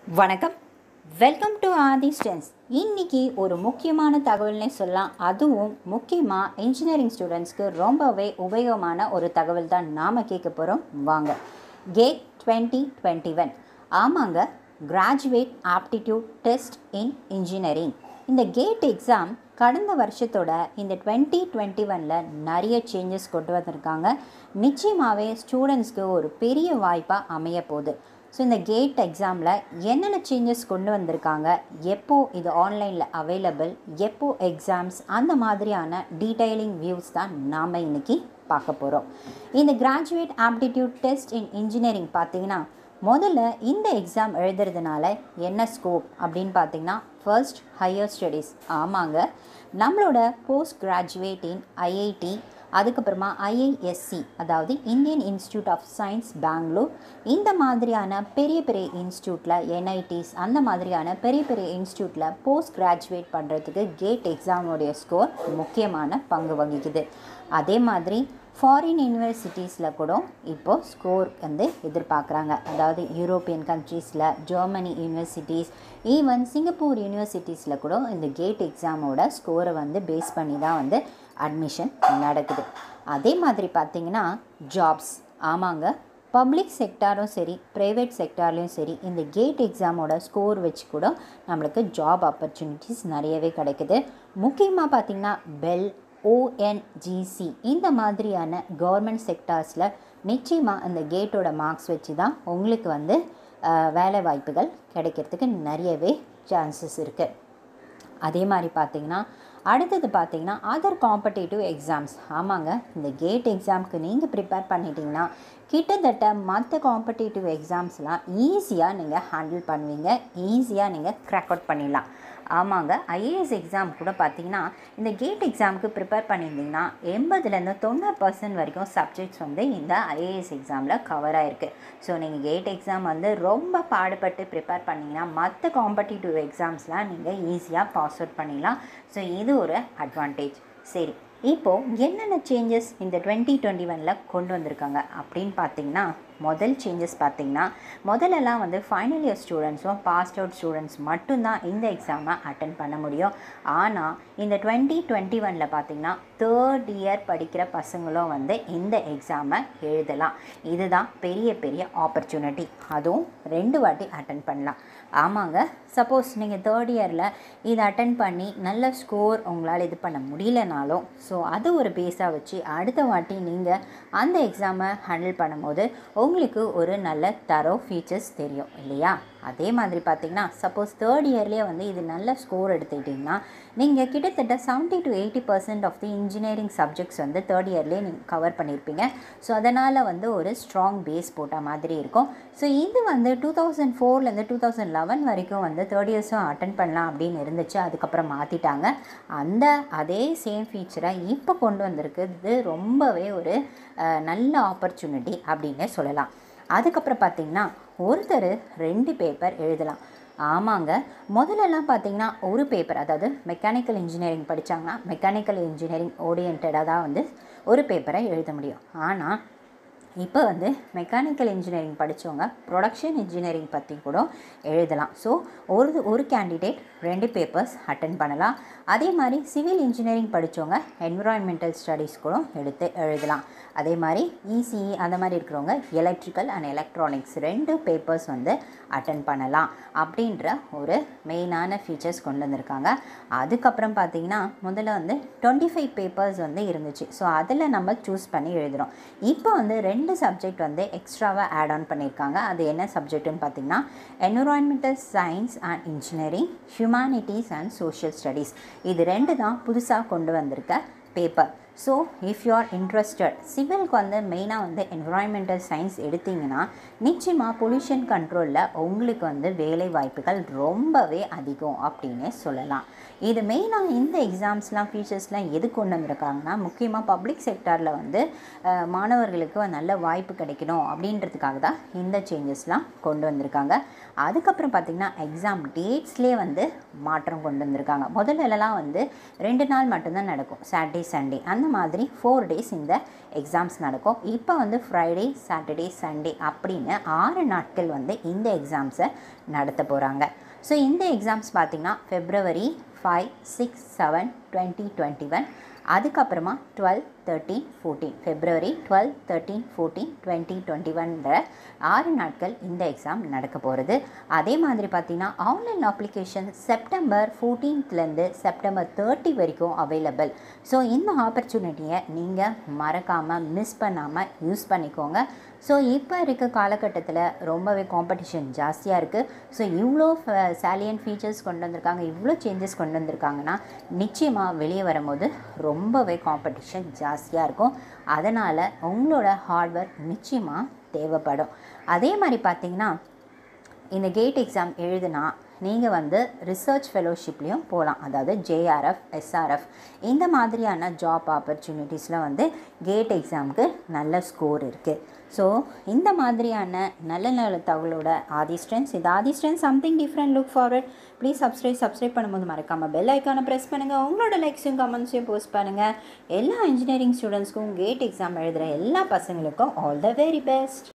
வணக்கம் welcome to Aadhi stench இன்னைக்கு ஒரு முக்கியமான தகவல்னே சொல்லலாம் அதுவும் முக்கியமாக இன்ஜினியரிங் ஸ்டூடெண்ட்ஸ்க்கு ரொம்பவே உபயோகமான ஒரு தகவல் தான் நாம் கேட்க போகிறோம் வாங்க கேட் டுவெண்ட்டி டுவெண்ட்டி ஒன் ஆமாங்க graduate aptitude test in engineering இந்த கேட் எக்ஸாம் கடந்த வருஷத்தோட இந்த டுவெண்ட்டி டுவெண்ட்டி ஒனில் நிறைய சேஞ்சஸ் கொண்டு வந்திருக்காங்க நிச்சயமாகவே ஸ்டூடெண்ட்ஸ்க்கு ஒரு பெரிய வாய்ப்பாக அமைய போகுது ஸோ இந்த கேட் எக்ஸாமில் என்னென்ன சேஞ்சஸ் கொண்டு வந்திருக்காங்க எப்போ இது ஆன்லைனில் அவைலபிள் எப்போ எக்ஸாம்ஸ் அந்த மாதிரியான டீட்டெயிலிங் வியூஸ் தான் நாம் இன்னைக்கு பார்க்க போகிறோம் இந்த graduate aptitude test in engineering பார்த்தீங்கன்னா முதல்ல இந்த எக்ஸாம் எழுதுறதுனால என்ன ஸ்கோப் அப்படின்னு பார்த்தீங்கன்னா ஃபர்ஸ்ட் ஹையர் ஸ்டடீஸ் ஆமாங்க நம்மளோட போஸ்ட் கிராஜுவேட் இன் ஐஐடி அதுக்கப்புறமா ஐஐஎஸ்சி அதாவது Indian institute of science Bangalore இந்த மாதிரியான பெரிய பெரிய இன்ஸ்டியூட்டில் என்ஐடிஸ் அந்த மாதிரியான பெரிய பெரிய இன்ஸ்டியூட்டில் போஸ்ட் கிராஜுவேட் பண்ணுறதுக்கு கேட் எக்ஸாமோடைய ஸ்கோர் முக்கியமான பங்கு வகிக்குது அதே மாதிரி ஃபாரின் யூனிவர்சிட்டிஸில் கூட இப்போது ஸ்கோர் வந்து எதிர்பார்க்குறாங்க அதாவது யூரோப்பியன் கண்ட்ரீஸில் ஜெர்மனி யூனிவர்சிட்டிஸ் ஈவன் சிங்கப்பூர் யூனிவர்சிட்டிஸில் கூட இந்த கேட் எக்ஸாமோட ஸ்கோரை வந்து பேஸ் பண்ணி தான் வந்து அட்மிஷன் நடக்குது அதே மாதிரி பார்த்திங்கன்னா ஜாப்ஸ் ஆமாங்க பப்ளிக் செக்டாரும் சரி ப்ரைவேட் செக்டார்லேயும் சரி இந்த கேட் எக்ஸாமோட ஸ்கோர் வச்சு கூட நம்மளுக்கு ஜாப் ஆப்பர்ச்சுனிட்டிஸ் நிறையவே கிடைக்குது முக்கியமாக பார்த்திங்கன்னா பெல் ஓஎன்ஜிசி இந்த மாதிரியான கவர்மெண்ட் செக்டார்ஸில் நிச்சயமாக அந்த கேட்டோட மார்க்ஸ் வச்சு தான் உங்களுக்கு வந்து அஹ், வேலை வாய்ப்புகள் கிடைக்கிறதுக்கு நிறையவே சான்சஸ் இருக்குது அதே மாதிரி பார்த்தீங்கன்னா அடுத்தது பார்த்தீங்கன்னா அதர் காம்படேட்டிவ் எக்ஸாம்ஸ் ஆமாங்க இந்த கேட் எக்ஸாம்க்கு நீங்கள் ப்ரிப்பேர் பண்ணிட்டீங்கன்னா கிட்டத்தட்ட மற்ற காம்படேட்டிவ் எக்ஸாம்ஸ்லாம் ஈஸியாக நீங்கள் ஹேண்டில் பண்ணுவீங்க ஈஸியாக நீங்கள் கிராக் அவுட் பண்ணிடலாம் ஆமாங்க ஐஏஎஸ் எக்ஸாம் கூட பார்த்தீங்கன்னா இந்த கேட் எக்ஸாமுக்கு ப்ரிப்பேர் பண்ணியிருந்தீங்கன்னா எண்பதுலேருந்து தொண்ணூறு பர்சன்ட் வரைக்கும் சப்ஜெக்ட்ஸ் வந்து இந்த ஐஏஎஸ் எக்ஸாமில் கவர் ஆயிருக்கு ஸோ நீங்கள் கேட் எக்ஸாம் வந்து ரொம்ப பாடுபட்டு ப்ரிப்பேர் பண்ணிங்கன்னா மற்ற காம்படிட்டிவ் எக்ஸாம்ஸ்லாம் நீங்கள் ஈஸியாக பாஸ் அவுட் பண்ணிடலாம் ஸோ இது ஒரு அட்வான்டேஜ் சரி இப்போது என்னென்ன சேஞ்சஸ் இந்த டுவெண்ட்டி டுவெண்ட்டி ஒனில் கொண்டு வந்திருக்காங்க அப்படின்னு பார்த்தீங்கன்னா முதல் சேஞ்சஸ் பார்த்தீங்கன்னா முதல்லலாம் வந்து ஃபைனல் இயர் ஸ்டூடெண்ட்ஸும் பாஸ்ட் அவுட் ஸ்டூடெண்ட்ஸ் மட்டும்தான் இந்த எக்ஸாமை அட்டன் பண்ண முடியும் ஆனால் இந்த டுவெண்ட்டி டுவெண்ட்டி ஒனில் பார்த்தீங்கன்னா தேர்ட் இயர் படிக்கிற பசங்களும் வந்து இந்த எக்ஸாமை எழுதலாம் இதுதான் பெரிய பெரிய ஆப்பர்ச்சுனிட்டி அதுவும் ரெண்டு வாட்டி அட்டன் பண்ணலாம் ஆமாங்க சப்போஸ் நீங்கள் தேர்ட் இயரில் இதை அட்டன் பண்ணி நல்ல ஸ்கோர் உங்களால் இது பண்ண முடியலனாலும் ஸோ அது ஒரு பேஸாக வச்சு அடுத்த வாட்டி நீங்கள் அந்த எக்ஸாமை ஹேண்டில் பண்ணும்போது உங்களுக்கு ஒரு நல்ல தரோ ஃபீச்சர்ஸ் தெரியும் இல்லையா அதே மாதிரி பார்த்தீங்கன்னா சப்போஸ் தேர்ட் இயர்லேயே வந்து இது நல்ல ஸ்கோர் எடுத்துக்கிட்டிங்கன்னா நீங்கள் கிட்டத்தட்ட seventy to eighty percent of the engineering subjects வந்து தேர்ட் இயர்லேயே நீங்கள் கவர் பண்ணியிருப்பீங்க ஸோ அதனால் வந்து ஒரு ஸ்ட்ராங் பேஸ் போட்ட மாதிரி இருக்கும் ஸோ இது வந்து டூ தௌசண்ட் ஃபோர்லேருந்து டூ தௌசண்ட் லெவன் வரைக்கும் வந்து தேர்ட் இயர்ஸும் அட்டன் பண்ணலாம் அப்படின்னு இருந்துச்சு அதுக்கப்புறம் மாற்றிட்டாங்க அந்த அதே சேம் ஃபீச்சரை இப்போ கொண்டு வந்திருக்குது ரொம்பவே ஒரு அஹ், நல்ல ஆப்பர்ச்சுனிட்டி அப்படின்னே சொல்லலாம் அதுக்கப்புறம் பார்த்தீங்கன்னா ஒருத்தர் ரெண்டு பேப்பர் எழுதலாம் ஆமாங்க முதல்லலாம் பார்த்தீங்கன்னா ஒரு பேப்பர் அதாவது மெக்கானிக்கல் இன்ஜினியரிங் படித்தாங்கன்னா மெக்கானிக்கல் இன்ஜினியரிங் ஓரியன்டாக தான் வந்து ஒரு பேப்பரை எழுத முடியும் ஆனால் இப்போ வந்து மெக்கானிக்கல் இன்ஜினியரிங் படித்தவங்க ப்ரொடக்ஷன் இன்ஜினியரிங் பற்றி கூட எழுதலாம் ஸோ ஒரு ஒரு கேண்டிடேட் ரெண்டு பேப்பர்ஸ் அட்டன் பண்ணலாம் அதே மாதிரி சிவில் இன்ஜினியரிங் படித்தவங்க என்விரான்மெண்டல் ஸ்டடீஸ் கூட எடுத்து எழுதலாம் அதே மாதிரி இசிஇ அந்த மாதிரி இருக்கிறவங்க எலக்ட்ரிக்கல் அண்ட் எலக்ட்ரானிக்ஸ் ரெண்டு பேப்பர்ஸ் வந்து அட்டன் பண்ணலாம் அப்படின்ற ஒரு மெயினான ஃபீச்சர்ஸ் கொண்டு வந்திருக்காங்க அதுக்கப்புறம் பார்த்தீங்கன்னா முதல்ல வந்து டுவெண்ட்டி ஃபைவ் பேப்பர்ஸ் வந்து இருந்துச்சு ஸோ அதில் நம்ம சூஸ் பண்ணி எழுதுகிறோம் இப்போ வந்து ரெண்டு சப்ஜெக்ட் வந்து எக்ஸ்ட்ராவாக ஆட் ஆன் பண்ணியிருக்காங்க அது என்ன சப்ஜெக்ட்டுன்னு பார்த்தீங்கன்னா environmental science and engineering humanities and social studies இது ரெண்டு தான் புதுசாக கொண்டு வந்திருக்க paper so if you are interested சிவிலுக்கு வந்து மெயினாக வந்து என்விரான்மெண்டல் சயின்ஸ் எடுத்தீங்கன்னா நிச்சயமாக பொல்யூஷன் கண்ட்ரோலில் உங்களுக்கு வந்து வேலை வாய்ப்புகள் ரொம்பவே அதிகம் அப்படின்னே சொல்லலாம் இது மெயினாக இந்த எக்ஸாம்ஸ்லாம் ஃபீச்சர்ஸ்லாம் எது கொண்டு வந்திருக்காங்கன்னா முக்கியமாக பப்ளிக் செக்டாரில் வந்து அஹ், மாணவர்களுக்கு ஒரு நல்ல வாய்ப்பு கிடைக்கணும் அப்படின்றதுக்காக தான் இந்த சேஞ்சஸ்லாம் கொண்டு வந்திருக்காங்க அதுக்கப்புறம் பார்த்திங்கன்னா எக்ஸாம் டேட்ஸ்லேயே வந்து மாற்றம் கொண்டு வந்திருக்காங்க முதல்லலாம் வந்து ரெண்டு நாள் மட்டும்தான் நடக்கும் சாட்டர்டே சண்டே அந்த அந்த மாதிரி ஃபோர் டேஸ் இந்த எக்ஸாம்ஸ் நடக்கும் இப்போ வந்து ஃப்ரைடே சாட்டர்டே சண்டே அப்படின்னு ஆறு நாட்கள் வந்து இந்த எக்ஸாம்ஸை நடத்த போகிறாங்க ஸோ இந்த எக்ஸாம்ஸ் பார்த்திங்கன்னா February five six seven twenty twenty one அதுக்கப்புறமா twelve thirteen fourteen February twelve thirteen fourteen twenty twenty ஒன்ற ஆறு நாட்கள் இந்த எக்ஸாம் நடக்க போகிறது அதே மாதிரி பார்த்திங்கன்னா ஆன்லைன் அப்ளிகேஷன் செப்டம்பர் ஃபோர்டீன்த்லேருந்து செப்டம்பர் தேர்ட்டி வரைக்கும் அவைலபிள் ஸோ இந்த ஆப்பர்ச்சுனிட்டியை நீங்கள் மறக்காமல் மிஸ் பண்ணாமல் யூஸ் பண்ணிக்கோங்க ஸோ இப்போ இருக்க காலகட்டத்தில் ரொம்பவே காம்படிஷன் ஜாஸ்தியாக இருக்குது ஸோ இவ்வளோ சேலியன் ஃபீச்சர்ஸ் கொண்டு வந்திருக்காங்க இவ்வளோ சேஞ்சஸ் கொண்டு வந்திருக்காங்கன்னா நிச்சயமாக வெளியே வரும்போது ரொம்பவே காம்படிஷன் ஜாஸ்தியாக இருக்கும் அதனால் உங்களோட ஹார்ட் ஒர்க் நிச்சயமாக தேவைப்படும் அதே மாதிரி பார்த்திங்கன்னா இந்த கேட் எக்ஸாம் எழுதுனா நீங்கள் வந்து ரிசர்ச் ஃபெலோஷிப்லேயும் போகலாம் அதாவது ஜேஆர்எஃப் எஸ்ஆர்எஃப் இந்த மாதிரியான ஜாப் ஆப்பர்ச்சுனிட்டிஸில் வந்து கேட் எக்ஸாமுக்கு நல்ல ஸ்கோர் இருக்குது ஸோ இந்த மாதிரியான நல்ல நல்ல தகவலோட ஆதி ஸ்ட்ரென்ஸ் இது ஆதி ஸ்ட்ரென்ஸ் something different look forward please subscribe subscribe பண்ணும்போது மறக்காமல் பெல் ஐக்கானை ப்ரெஸ் பண்ணுங்கள் உங்களோட லைக்ஸையும் கமெண்ட்ஸையும் போஸ்ட் பண்ணுங்கள் எல்லா இன்ஜினியரிங் ஸ்டூடெண்ட்ஸ்க்கும் கேட் எக்ஸாம் எழுதுகிற எல்லா பசங்களுக்கும் ஆல் த வெரி பெஸ்ட்